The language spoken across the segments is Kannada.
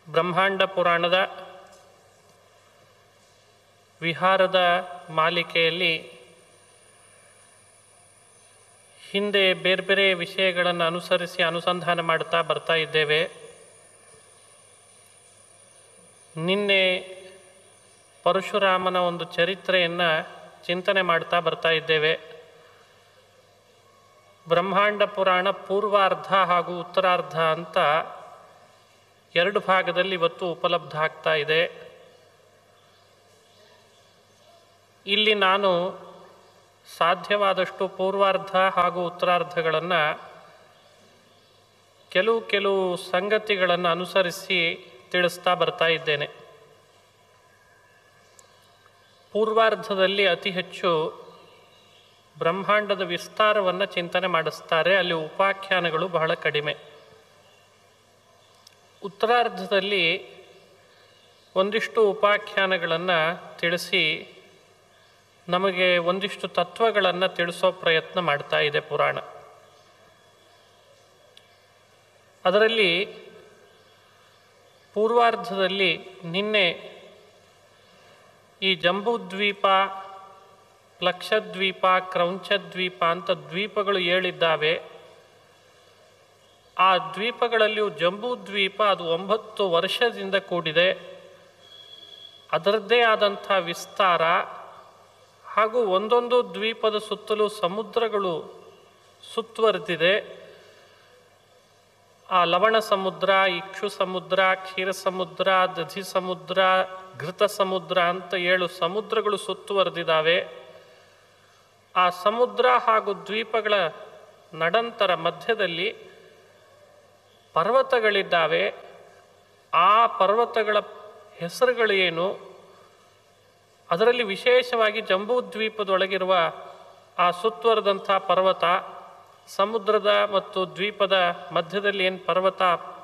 ಬ್ರಹ್ಮಾಂಡ ಪುರಾಣದ ವಿಹಾರದ ಮಾಲಿಕೆಯಲ್ಲಿ ಹಿಂದೆ ಬೇರೆ ಬೇರೆ ವಿಷಯಗಳನ್ನು ಅನುಸರಿಸಿ ಅನುಸಂಧಾನ ಮಾಡ್ತಾ ಬರ್ತಾ ಇದ್ದೇವೆ ನಿನ್ನೆ ಪರಶುರಾಮನ ಒಂದು ಚರಿತ್ರೆಯನ್ನು ಚಿಂತನೆ ಮಾಡ್ತಾ ಬರ್ತಾ ಇದ್ದೇವೆ ಬ್ರಹ್ಮಾಂಡ ಪುರಾಣ ಪೂರ್ವಾರ್ಧ ಹಾಗೂ ಉತ್ತರಾರ್ಧ ಅಂತ ಎರಡು ಭಾಗದಲ್ಲಿ ಇವತ್ತು ಉಪಲಬ್ಧ ಆಗ್ತಾ ಇದೆ ಇಲ್ಲಿ ನಾನು ಸಾಧ್ಯವಾದಷ್ಟು ಪೂರ್ವಾರ್ಧ ಹಾಗೂ ಉತ್ತರಾರ್ಧಗಳನ್ನು ಕೆಲವು ಕೆಲವು ಸಂಗತಿಗಳನ್ನು ಅನುಸರಿಸಿ ತಿಳಿಸ್ತಾ ಬರ್ತಾ ಇದ್ದೇನೆ ಪೂರ್ವಾರ್ಧದಲ್ಲಿ ಅತಿ ಹೆಚ್ಚು ಬ್ರಹ್ಮಾಂಡದ ವಿಸ್ತಾರವನ್ನು ಚಿಂತನೆ ಮಾಡಿಸ್ತಾರೆ ಅಲ್ಲಿ ಉಪಾಖ್ಯಾನಗಳು ಬಹಳ ಕಡಿಮೆ ಉತ್ತರಾರ್ಧದಲ್ಲಿ ಒಂದಿಷ್ಟು ಉಪಾಖ್ಯಾನಗಳನ್ನು ತಿಳಿಸಿ ನಮಗೆ ಒಂದಿಷ್ಟು ತತ್ವಗಳನ್ನು ತಿಳಿಸೋ ಪ್ರಯತ್ನ ಮಾಡ್ತಾ ಇದೆ ಪುರಾಣ ಅದರಲ್ಲಿ ಪೂರ್ವಾರ್ಧದಲ್ಲಿ ನಿನ್ನೆ ಈ ಜಂಬೂದ್ವೀಪ ಪ್ಲಕ್ಷದ್ವೀಪ ಕ್ರೌಂಚದ್ವೀಪ ಅಂತ ದ್ವೀಪಗಳು ಏಳಿದ್ದಾವೆ ಆ ದ್ವೀಪಗಳಲ್ಲಿಯೂ ಜಂಬೂದ್ವೀಪ ಅದು ಒಂಬತ್ತು ವರ್ಷದಿಂದ ಕೂಡಿದೆ ಅದರದ್ದೇ ಆದಂಥ ವಿಸ್ತಾರ ಹಾಗೂ ಒಂದೊಂದು ದ್ವೀಪದ ಸುತ್ತಲೂ ಸಮುದ್ರಗಳು ಸುತ್ತುವರೆದಿದೆ ಆ ಲವಣ ಸಮುದ್ರ ಇಕ್ಷು ಸಮುದ್ರ ಕ್ಷೀರ ಸಮುದ್ರ ದಧಿ ಸಮುದ್ರ ಘೃತ ಸಮುದ್ರ ಅಂತ ಏಳು ಸಮುದ್ರಗಳು ಸುತ್ತುವರೆದಿದ್ದಾವೆ ಆ ಸಮುದ್ರ ಹಾಗೂ ದ್ವೀಪಗಳ ನಡಂತರ ಮಧ್ಯದಲ್ಲಿ ಪರ್ವತಗಳಿದ್ದಾವೆ ಆ ಪರ್ವತಗಳ ಹೆಸರುಗಳು ಏನು ಅದರಲ್ಲಿ ವಿಶೇಷವಾಗಿ ಜಂಬೂ ದ್ವೀಪದೊಳಗಿರುವ ಆ ಸುತ್ತುವರೆದಂಥ ಪರ್ವತ ಸಮುದ್ರದ ಮತ್ತು ದ್ವೀಪದ ಮಧ್ಯದಲ್ಲಿ ಏನು ಪರ್ವತ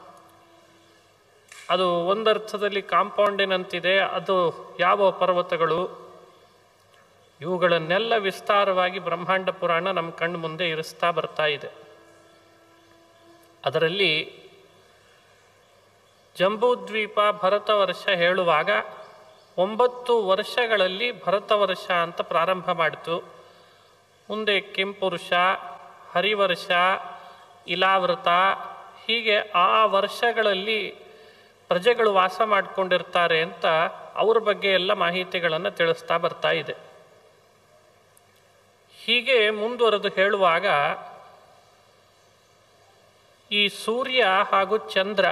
ಅದು ಒಂದರ್ಥದಲ್ಲಿ ಕಾಂಪೌಂಡಿನಂತಿದೆ ಅದು ಯಾವ ಪರ್ವತಗಳು ಇವುಗಳನ್ನೆಲ್ಲ ವಿಸ್ತಾರವಾಗಿ ಬ್ರಹ್ಮಾಂಡ ಪುರಾಣ ನಮ್ಮ ಕಣ್ಣು ಮುಂದೆ ಇರಿಸ್ತಾ ಬರ್ತಾ ಇದೆ ಅದರಲ್ಲಿ ಜಂಬೂದ್ವೀಪ ಭರತ ವರ್ಷ ಹೇಳುವಾಗ ಒಂಬತ್ತು ವರ್ಷಗಳಲ್ಲಿ ಭರತ ವರ್ಷ ಅಂತ ಪ್ರಾರಂಭ ಮಾಡಿತು ಮುಂದೆ ಕೆಂಪುರುಷ ಹರಿವರ್ಷ ಇಲಾವೃತ ಹೀಗೆ ಆ ವರ್ಷಗಳಲ್ಲಿ ಪ್ರಜೆಗಳು ವಾಸ ಮಾಡಿಕೊಂಡಿರ್ತಾರೆ ಅಂತ ಅವ್ರ ಬಗ್ಗೆ ಎಲ್ಲ ಮಾಹಿತಿಗಳನ್ನು ತಿಳಿಸ್ತಾ ಬರ್ತಾ ಇದೆ ಹೀಗೆ ಮುಂದುವರೆದು ಹೇಳುವಾಗ ಈ ಸೂರ್ಯ ಹಾಗೂ ಚಂದ್ರ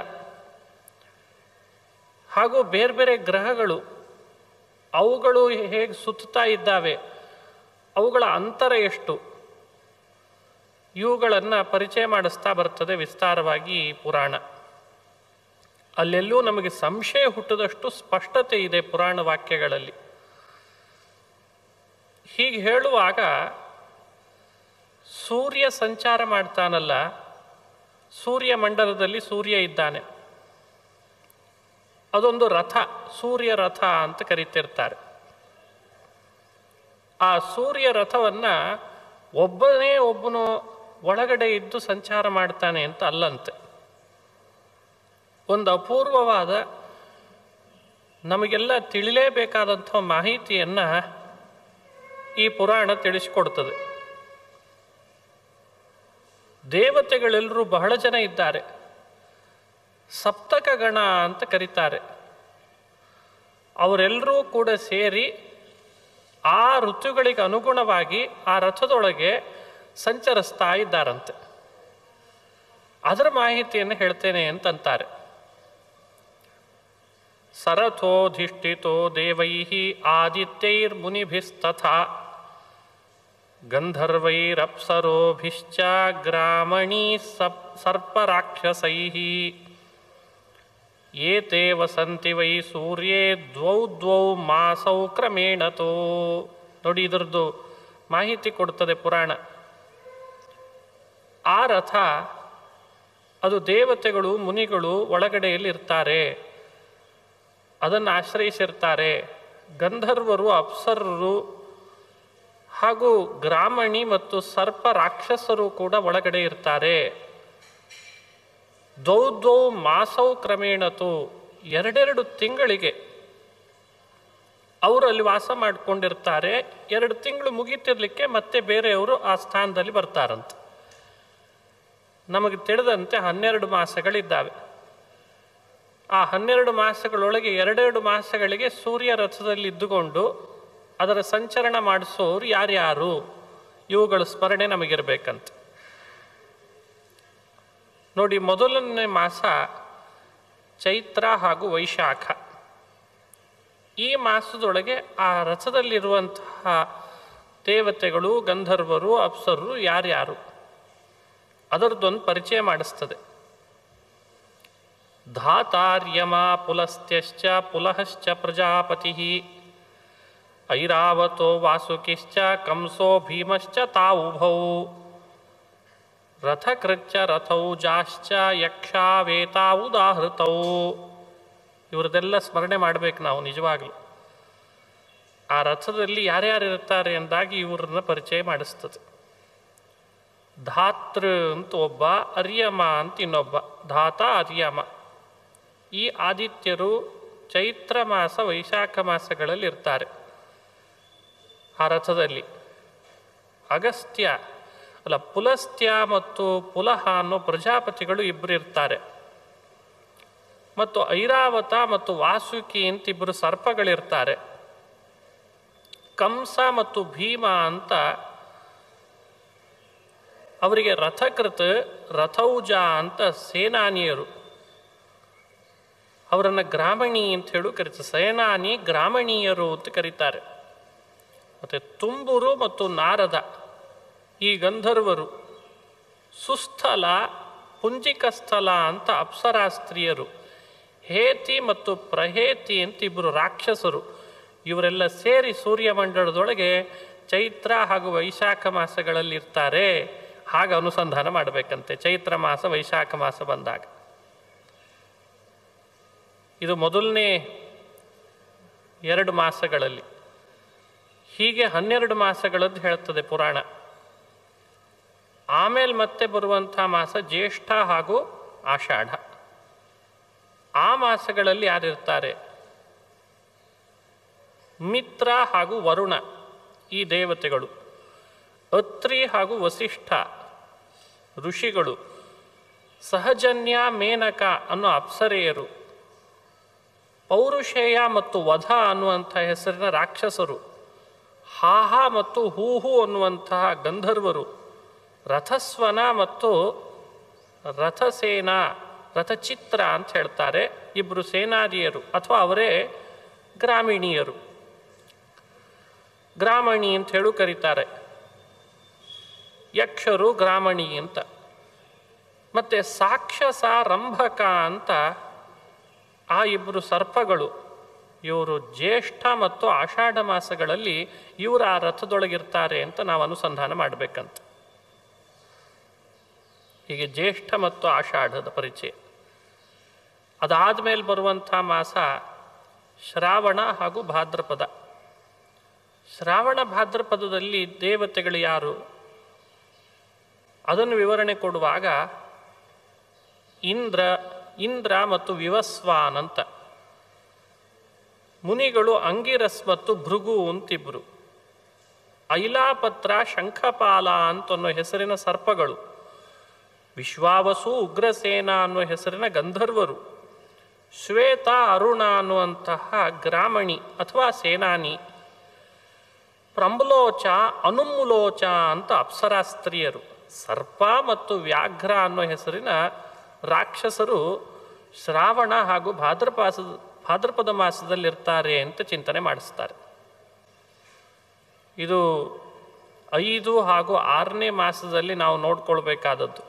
ಹಾಗೂ ಬೇರೆ ಬೇರೆ ಗ್ರಹಗಳು ಅವುಗಳು ಹೇಗೆ ಸುತ್ತಾ ಇದ್ದಾವೆ ಅವುಗಳ ಅಂತರ ಎಷ್ಟು ಇವುಗಳನ್ನು ಪರಿಚಯ ಮಾಡಿಸ್ತಾ ಬರ್ತದೆ ವಿಸ್ತಾರವಾಗಿ ಈ ಪುರಾಣ ಅಲ್ಲೆಲ್ಲೂ ನಮಗೆ ಸಂಶಯ ಹುಟ್ಟದಷ್ಟು ಸ್ಪಷ್ಟತೆ ಇದೆ ಪುರಾಣ ವಾಕ್ಯಗಳಲ್ಲಿ ಹೀಗೆ ಹೇಳುವಾಗ ಸೂರ್ಯ ಸಂಚಾರ ಮಾಡ್ತಾನಲ್ಲ ಸೂರ್ಯ ಮಂಡಲದಲ್ಲಿ ಸೂರ್ಯ ಇದ್ದಾನೆ ಅದೊಂದು ರಥ ಸೂರ್ಯ ರಥ ಅಂತ ಕರೀತಿರ್ತಾರೆ ಆ ಸೂರ್ಯ ರಥವನ್ನು ಒಬ್ಬನೇ ಒಬ್ಬನು ಒಳಗಡೆ ಇದ್ದು ಸಂಚಾರ ಮಾಡ್ತಾನೆ ಅಂತ ಅಲ್ಲಂತೆ ಒಂದು ಅಪೂರ್ವವಾದ ನಮಗೆಲ್ಲ ತಿಳಿಲೇಬೇಕಾದಂಥ ಮಾಹಿತಿಯನ್ನು ಈ ಪುರಾಣ ತಿಳಿಸಿಕೊಡ್ತದೆ ದೇವತೆಗಳೆಲ್ಲರೂ ಬಹಳ ಜನ ಇದ್ದಾರೆ ಸಪ್ತಕಗಣ ಅಂತ ಕರೀತಾರೆ ಅವರೆಲ್ಲರೂ ಕೂಡ ಸೇರಿ ಆ ಋತುಗಳಿಗೆ ಅನುಗುಣವಾಗಿ ಆ ರಥದೊಳಗೆ ಸಂಚರಿಸ್ತಾ ಇದ್ದಾರಂತೆ ಅದರ ಮಾಹಿತಿಯನ್ನು ಹೇಳ್ತೇನೆ ಅಂತಂತಾರೆ ಸರಥೋಧಿಷ್ಠಿತೋ ದೇವೈ ಆದಿತ್ಯೈರ್ಮುನಿಭಿಸ್ತಥಾ ಗಂಧರ್ವೈರಪ್ಸರೋಭಿಶ್ಚ ಗ್ರಾಮಣೀ ಸಪ್ ಸರ್ಪರಾಕ್ಷಸೈ ಏತೆ ವಸಂತಿ ವೈ ಸೂರ್ಯೇ ದ್ವೌ ದ್ವೌ ಮಾಸೌ ಕ್ರಮೇಣತೋ ನೋಡಿ ಇದರದ್ದು ಮಾಹಿತಿ ಕೊಡ್ತದೆ ಪುರಾಣ ಆ ರಥ ಅದು ದೇವತೆಗಳು ಮುನಿಗಳು ಒಳಗಡೆಯಲ್ಲಿ ಇರ್ತಾರೆ ಅದನ್ನು ಆಶ್ರಯಿಸಿರ್ತಾರೆ ಗಂಧರ್ವರು ಅಪ್ಸರರು ಹಾಗೂ ಗ್ರಾಮಣಿ ಮತ್ತು ಸರ್ಪ ರಾಕ್ಷಸರು ಕೂಡ ಒಳಗಡೆ ಇರ್ತಾರೆ ದ್ವೌ ದ್ವೌ ಮಾಸೌ ಕ್ರಮೇಣತು ಎರಡೆರಡು ತಿಂಗಳಿಗೆ ಅವರು ಅಲ್ಲಿ ವಾಸ ಮಾಡಿಕೊಂಡಿರ್ತಾರೆ ಎರಡು ತಿಂಗಳು ಮುಗೀತಿರ್ಲಿಕ್ಕೆ ಮತ್ತೆ ಬೇರೆಯವರು ಆ ಸ್ಥಾನದಲ್ಲಿ ಬರ್ತಾರಂತೆ ನಮಗೆ ತಿಳಿದಂತೆ ಹನ್ನೆರಡು ಮಾಸಗಳಿದ್ದಾವೆ ಆ ಹನ್ನೆರಡು ಮಾಸಗಳೊಳಗೆ ಎರಡೆರಡು ಮಾಸಗಳಿಗೆ ಸೂರ್ಯ ರಥದಲ್ಲಿ ಇದ್ದುಕೊಂಡು ಅದರ ಸಂಚರಣ ಮಾಡಿಸೋರು ಯಾರ್ಯಾರು ಇವುಗಳ ಸ್ಮರಣೆ ನಮಗಿರ್ಬೇಕಂತ ನೋಡಿ ಮೊದಲನೇ ಮಾಸ ಚೈತ್ರ ಹಾಗೂ ವೈಶಾಖ ಈ ಮಾಸದೊಳಗೆ ಆ ರಥದಲ್ಲಿರುವಂತಹ ದೇವತೆಗಳು ಗಂಧರ್ವರು ಅಪ್ಸರರು ಯಾರ್ಯಾರು ಅದರದ್ದೊಂದು ಪರಿಚಯ ಮಾಡಿಸ್ತದೆ ಧಾತಾರ್ಯಮ ಪುಲಸ್ತ್ಯಶ್ಚ ಪುಲಹಶ್ಚ ಪ್ರಜಾಪತಿ ಐರಾವತೋ ವಾಸುಕಿಶ್ಚ ಕಂಸೋ ಭೀಮಶ್ಚ ತಾವುಭೌ ರಥಕೃಚ್ಚ ರಥೌ ಜಾಶ್ಚ ಯಕ್ಷಾವೇತಾವುದಾಹೃತೌ ಇವ್ರದ್ದೆಲ್ಲ ಸ್ಮರಣೆ ಮಾಡಬೇಕು ನಾವು ನಿಜವಾಗ್ಲೂ ಆ ರಥದಲ್ಲಿ ಯಾರ್ಯಾರು ಇರ್ತಾರೆ ಎಂದಾಗಿ ಇವ್ರನ್ನ ಪರಿಚಯ ಮಾಡಿಸ್ತದೆ ಧಾತೃ ಅಂತ ಒಬ್ಬ ಅರ್ಯಮ ಅಂತ ಇನ್ನೊಬ್ಬ ಧಾತ ಅರ್ಯಮ ಈ ಆದಿತ್ಯರು ಚೈತ್ರ ಮಾಸ ವೈಶಾಖ ಮಾಸಗಳಲ್ಲಿ ಇರ್ತಾರೆ ಆ ರಥದಲ್ಲಿ ಅಗಸ್ತ್ಯ ಅಲ್ಲ ಪುಲಸ್ತ್ಯ ಮತ್ತು ಪುಲಹ ಅನ್ನೋ ಪ್ರಜಾಪತಿಗಳು ಇಬ್ಬರು ಇರ್ತಾರೆ ಮತ್ತು ಐರಾವತ ಮತ್ತು ವಾಸುಕಿ ಅಂತ ಇಬ್ಬರು ಸರ್ಪಗಳಿರ್ತಾರೆ ಕಂಸ ಮತ್ತು ಭೀಮ ಅಂತ ಅವರಿಗೆ ರಥಕೃತ ರಥೌಜ ಅಂತ ಸೇನಾನಿಯರು ಅವರನ್ನು ಗ್ರಾಮಣಿ ಅಂತ ಹೇಳು ಕರೀತಾರೆ ಸೇನಾನಿ ಗ್ರಾಮಣೀಯರು ಅಂತ ಕರೀತಾರೆ ಮತ್ತು ತುಂಬುರು ಮತ್ತು ನಾರದ ಈ ಗಂಧರ್ವರು ಸುಸ್ಥಲ ಪುಂಜಿಕಸ್ಥಲ ಅಂತ ಅಪ್ಸರಾಸ್ತ್ರೀಯರು ಹೇತಿ ಮತ್ತು ಪ್ರಹೇತಿ ಅಂತ ಇಬ್ಬರು ರಾಕ್ಷಸರು ಇವರೆಲ್ಲ ಸೇರಿ ಸೂರ್ಯಮಂಡಲದೊಳಗೆ ಚೈತ್ರ ಹಾಗೂ ವೈಶಾಖ ಮಾಸಗಳಲ್ಲಿ ಇರ್ತಾರೆ ಹಾಗೆ ಅನುಸಂಧಾನ ಮಾಡಬೇಕಂತೆ ಚೈತ್ರ ಮಾಸ ವೈಶಾಖ ಮಾಸ ಬಂದಾಗ ಇದು ಮೊದಲನೇ ಎರಡು ಮಾಸಗಳಲ್ಲಿ ಹೀಗೆ ಹನ್ನೆರಡು ಮಾಸಗಳದ್ದು ಹೇಳ್ತದೆ ಪುರಾಣ ಆಮೇಲೆ ಮತ್ತೆ ಬರುವಂಥ ಮಾಸ ಜ್ಯೇಷ್ಠ ಹಾಗೂ ಆಷಾಢ ಆ ಮಾಸಗಳಲ್ಲಿ ಯಾರಿರ್ತಾರೆ ಮಿತ್ರ ಹಾಗೂ ವರುಣ ಈ ದೇವತೆಗಳು ಅತ್ರಿ ಹಾಗೂ ವಸಿಷ್ಠ ಋಷಿಗಳು ಸಹಜನ್ಯ ಮೇನಕ ಅನ್ನೋ ಅಪ್ಸರೆಯರು ಪೌರುಷೇಯ ಮತ್ತು ವಧ ಅನ್ನುವಂಥ ಹೆಸರಿನ ರಾಕ್ಷಸರು ಹಾಹ ಮತ್ತು ಹೂಹು ಅನ್ನುವಂತಹ ಗಂಧರ್ವರು ರಥಸ್ವನ ಮತ್ತು ರಥಸೇನಾ ರಥಚಿತ್ರ ಅಂತ ಹೇಳ್ತಾರೆ ಇಬ್ಬರು ಸೇನಾದಿಯರು ಅಥವಾ ಅವರೇ ಗ್ರಾಮೀಣೀಯರು ಗ್ರಾಮಣಿ ಅಂತ ಹೇಳು ಕರೀತಾರೆ ಯಕ್ಷರು ಗ್ರಾಮಣಿ ಅಂತ ಮತ್ತು ಸಾಕ್ಷಸ ರಂಭಕ ಅಂತ ಆ ಇಬ್ಬರು ಸರ್ಪಗಳು ಇವರು ಜ್ಯೇಷ್ಠ ಮತ್ತು ಆಷಾಢ ಮಾಸಗಳಲ್ಲಿ ಇವರು ಆ ರಥದೊಳಗಿರ್ತಾರೆ ಅಂತ ನಾವು ಅನುಸಂಧಾನ ಮಾಡಬೇಕಂತ ಹೀಗೆ ಜ್ಯೇಷ್ಠ ಮತ್ತು ಆಷಾಢದ ಪರಿಚಯ ಅದಾದಮೇಲೆ ಬರುವಂಥ ಮಾಸ ಶ್ರಾವಣ ಹಾಗೂ ಭಾದ್ರಪದ ಶ್ರಾವಣ ಭಾದ್ರಪದದಲ್ಲಿ ದೇವತೆಗಳು ಯಾರು ಅದನ್ನು ವಿವರಣೆ ಕೊಡುವಾಗ ಇಂದ್ರ ಇಂದ್ರ ಮತ್ತು ವಿವಸ್ವಾನ್ ಅಂತ ಮುನಿಗಳು ಅಂಗಿರಸ್ ಮತ್ತು ಭೃಗು ಅಂತಿಬ್ರು ಐಲಾಪತ್ರ ಶಂಖಪಾಲ ಅಂತ ಅನ್ನೋ ಹೆಸರಿನ ಸರ್ಪಗಳು ವಿಶ್ವಾವಸು ಉಗ್ರಸೇನ ಅನ್ನೋ ಹೆಸರಿನ ಗಂಧರ್ವರು ಶ್ವೇತ ಅರುಣ ಅನ್ನುವಂತಹ ಗ್ರಾಮಣಿ ಅಥವಾ ಸೇನಾನಿ ಪ್ರಂಬಲೋಚ ಅನುಮುಲೋಚ ಅಂತ ಅಪ್ಸರಾಸ್ತ್ರೀಯರು ಸರ್ಪ ಮತ್ತು ವ್ಯಾಘ್ರ ಅನ್ನೋ ಹೆಸರಿನ ರಾಕ್ಷಸರು ಶ್ರಾವಣ ಹಾಗೂ ಭಾದ್ರಪಾಸ ಭಾದ್ರಪದ ಮಾಸದಲ್ಲಿರ್ತಾರೆ ಅಂತ ಚಿಂತನೆ ಮಾಡಿಸ್ತಾರೆ ಇದು ಐದು ಹಾಗೂ ಆರನೇ ಮಾಸದಲ್ಲಿ ನಾವು ನೋಡ್ಕೊಳ್ಬೇಕಾದದ್ದು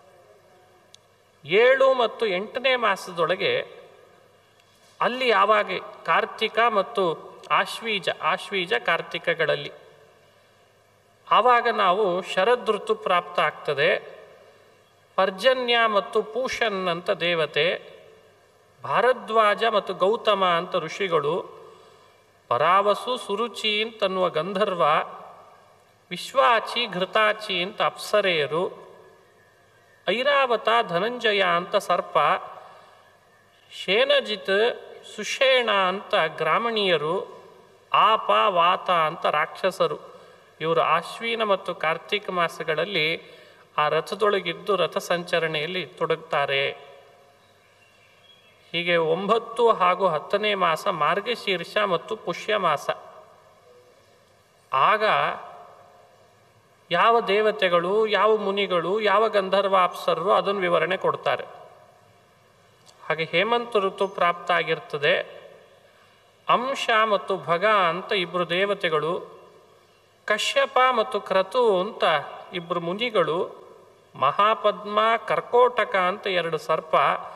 ಏಳು ಮತ್ತು ಎಂಟನೇ ಮಾಸದೊಳಗೆ ಅಲ್ಲಿ ಯಾವಾಗ ಕಾರ್ತಿಕ ಮತ್ತು ಆಶ್ವೀಜ ಆಶ್ವೀಜ ಕಾರ್ತಿಕಗಳಲ್ಲಿ ಆವಾಗ ನಾವು ಶರದೃತು ಪ್ರಾಪ್ತ ಆಗ್ತದೆ ಪರ್ಜನ್ಯ ಮತ್ತು ಪೂಷನ್ ಅಂತ ದೇವತೆ ಭಾರದ್ವಾಜ ಮತ್ತು ಗೌತಮ ಅಂತ ಋಷಿಗಳು ಪರಾವಸು ಸುರುಚಿ ಅಂತನ್ನುವ ಗಂಧರ್ವ ವಿಶ್ವಾಚಿ ಘೃತಾಚಿ ಅಂತ ಅಪ್ಸರೆಯರು ಐರಾವತ ಧನಂಜಯ ಅಂತ ಸರ್ಪ ಶೇನಜಿತ್ ಸುಷೇಣ ಅಂತ ಗ್ರಾಮಣೀಯರು ಆಪ ವಾತ ಅಂತ ರಾಕ್ಷಸರು ಇವರು ಆಶ್ವೀನ ಮತ್ತು ಕಾರ್ತೀಕ ಮಾಸಗಳಲ್ಲಿ ಆ ರಥದೊಳಗಿದ್ದು ರಥ ಸಂಚರಣೆಯಲ್ಲಿ ತೊಡಗುತ್ತಾರೆ ಹೀಗೆ ಒಂಬತ್ತು ಹಾಗೂ ಹತ್ತನೇ ಮಾಸ ಮಾರ್ಗಶೀರ್ಷ ಮತ್ತು ಪುಷ್ಯ ಮಾಸ ಆಗ ಯಾವ ದೇವತೆಗಳು ಯಾವ ಮುನಿಗಳು ಯಾವ ಗಂಧರ್ವಾಪ್ಸರರು ಅದನ್ನು ವಿವರಣೆ ಕೊಡ್ತಾರೆ ಹಾಗೆ ಹೇಮಂತ ಋತು ಪ್ರಾಪ್ತ ಆಗಿರ್ತದೆ ಅಂಶ ಮತ್ತು ಭಗ ಅಂತ ಇಬ್ಬರು ದೇವತೆಗಳು ಕಶ್ಯಪ ಮತ್ತು ಕ್ರತು ಅಂತ ಇಬ್ಬರು ಮುನಿಗಳು ಮಹಾಪದ್ಮ ಕರ್ಕೋಟಕ ಅಂತ ಎರಡು ಸರ್ಪ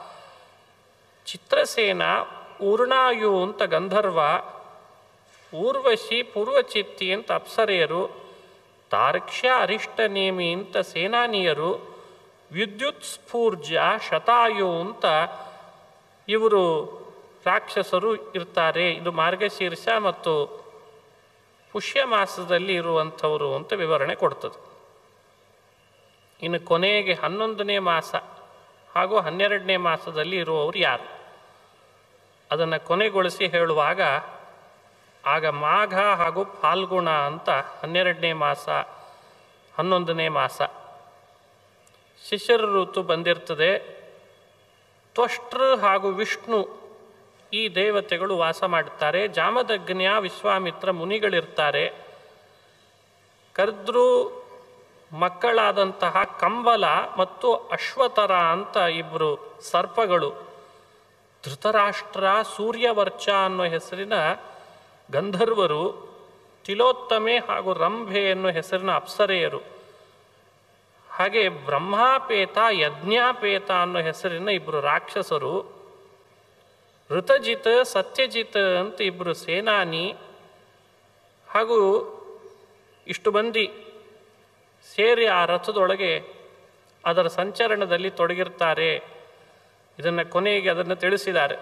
ಚಿತ್ರಸೇನ ಊರ್ಣಾಯು ಅಂತ ಗಂಧರ್ವ ಊರ್ವಶಿ ಪೂರ್ವಚಿತ್ತಿ ಅಂತ ಅಪ್ಸರೆಯರು ತಾರ್ಕ್ಷ್ಯ ಅರಿಷ್ಟನೇಮಿ ಅಂತ ಸೇನಾನಿಯರು ವಿದ್ಯುತ್ ಸ್ಫೂರ್ಜ ಶತಾಯು ಅಂತ ಇವರು ರಾಕ್ಷಸರು ಇರ್ತಾರೆ ಇದು ಮಾರ್ಗಶೀರ್ಷ ಮತ್ತು ಪುಷ್ಯ ಮಾಸದಲ್ಲಿ ಇರುವಂಥವರು ಅಂತ ವಿವರಣೆ ಕೊಡ್ತದೆ ಇನ್ನು ಕೊನೆಗೆ ಹನ್ನೊಂದನೇ ಮಾಸ ಹಾಗೂ ಹನ್ನೆರಡನೇ ಮಾಸದಲ್ಲಿ ಇರುವವರು ಯಾರು ಅದನ್ನು ಕೊನೆಗೊಳಿಸಿ ಹೇಳುವಾಗ ಆಗ ಮಾಘ ಹಾಗೂ ಫಾಲ್ಗುಣ ಅಂತ ಹನ್ನೆರಡನೇ ಮಾಸ ಹನ್ನೊಂದನೇ ಮಾಸ ಶಿಶಿರ ಋತು ಬಂದಿರ್ತದೆ ತ್ವಷ್ಟೃ ಹಾಗೂ ವಿಷ್ಣು ಈ ದೇವತೆಗಳು ವಾಸ ಮಾಡುತ್ತಾರೆ ಜಾಮದಗ್ನ್ಯ ವಿಶ್ವಾಮಿತ್ರ ಮುನಿಗಳಿರ್ತಾರೆ ಕರ್ದ್ರು ಮಕ್ಕಳಾದಂತಹ ಕಂಬಲ ಮತ್ತು ಅಶ್ವತರ ಅಂತ ಇಬ್ಬರು ಸರ್ಪಗಳು ಧೃತರಾಷ್ಟ್ರ ಸೂರ್ಯವರ್ಚ ಅನ್ನೋ ಹೆಸರಿನ ಗಂಧರ್ವರು ತಿಲೋತ್ತಮೆ ಹಾಗೂ ರಂಭೆ ಅನ್ನೋ ಹೆಸರಿನ ಅಪ್ಸರೆಯರು ಹಾಗೆ ಬ್ರಹ್ಮಾಪೇತ ಯಜ್ಞಾಪೇತ ಅನ್ನೋ ಹೆಸರಿನ ಇಬ್ಬರು ರಾಕ್ಷಸರು ಋತಜಿತ್ ಸತ್ಯಜಿತ್ ಅಂತ ಇಬ್ಬರು ಸೇನಾನಿ ಹಾಗೂ ಇಷ್ಟು ಮಂದಿ ಸೇರಿ ಆ ರಥದೊಳಗೆ ಅದರ ಸಂಚರಣದಲ್ಲಿ ತೊಡಗಿರ್ತಾರೆ ಇದನ್ನು ಕೊನೆಗೆ ಅದನ್ನು ತಿಳಿಸಿದ್ದಾರೆ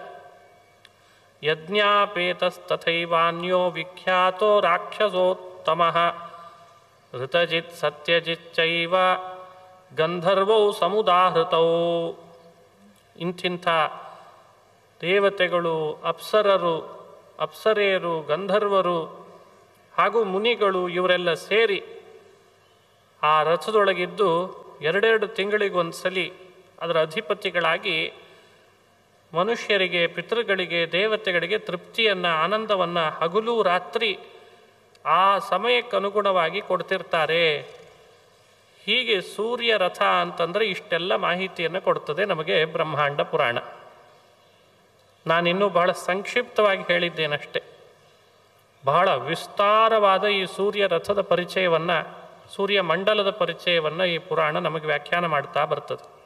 ಯಜ್ಞಾಪೇತಸ್ತಥೈವಾನ್ಯೋ ವಿಖ್ಯಾತೋ ರಾಕ್ಷಸೋತ್ತಮ ಋತಜಿತ್ ಸತ್ಯಜಿಚ್ಚೈವ ಗಂಧರ್ವೌ ಸಮುದಾಹೃತೌ ಇಂಥಿಂಥ ದೇವತೆಗಳು ಅಪ್ಸರರು ಅಪ್ಸರೆಯರು ಗಂಧರ್ವರು ಹಾಗೂ ಮುನಿಗಳು ಇವರೆಲ್ಲ ಸೇರಿ ಆ ರಥದೊಳಗಿದ್ದು ಎರಡೆರಡು ತಿಂಗಳಿಗೊಂದ್ಸಲಿ ಅದರ ಅಧಿಪತಿಗಳಾಗಿ ಮನುಷ್ಯರಿಗೆ ಪಿತೃಗಳಿಗೆ ದೇವತೆಗಳಿಗೆ ತೃಪ್ತಿಯನ್ನು ಆನಂದವನ್ನು ಹಗಲು ರಾತ್ರಿ ಆ ಸಮಯಕ್ಕನುಗುಣವಾಗಿ ಕೊಡ್ತಿರ್ತಾರೆ ಹೀಗೆ ಸೂರ್ಯ ರಥ ಅಂತಂದರೆ ಇಷ್ಟೆಲ್ಲ ಮಾಹಿತಿಯನ್ನು ಕೊಡ್ತದೆ ನಮಗೆ ಬ್ರಹ್ಮಾಂಡ ಪುರಾಣ ನಾನಿನ್ನೂ ಬಹಳ ಸಂಕ್ಷಿಪ್ತವಾಗಿ ಹೇಳಿದ್ದೇನಷ್ಟೆ ಬಹಳ ವಿಸ್ತಾರವಾದ ಈ ಸೂರ್ಯ ರಥದ ಪರಿಚಯವನ್ನು ಸೂರ್ಯ ಮಂಡಲದ ಪರಿಚಯವನ್ನು ಈ ಪುರಾಣ ನಮಗೆ ವ್ಯಾಖ್ಯಾನ ಮಾಡ್ತಾ ಬರ್ತದೆ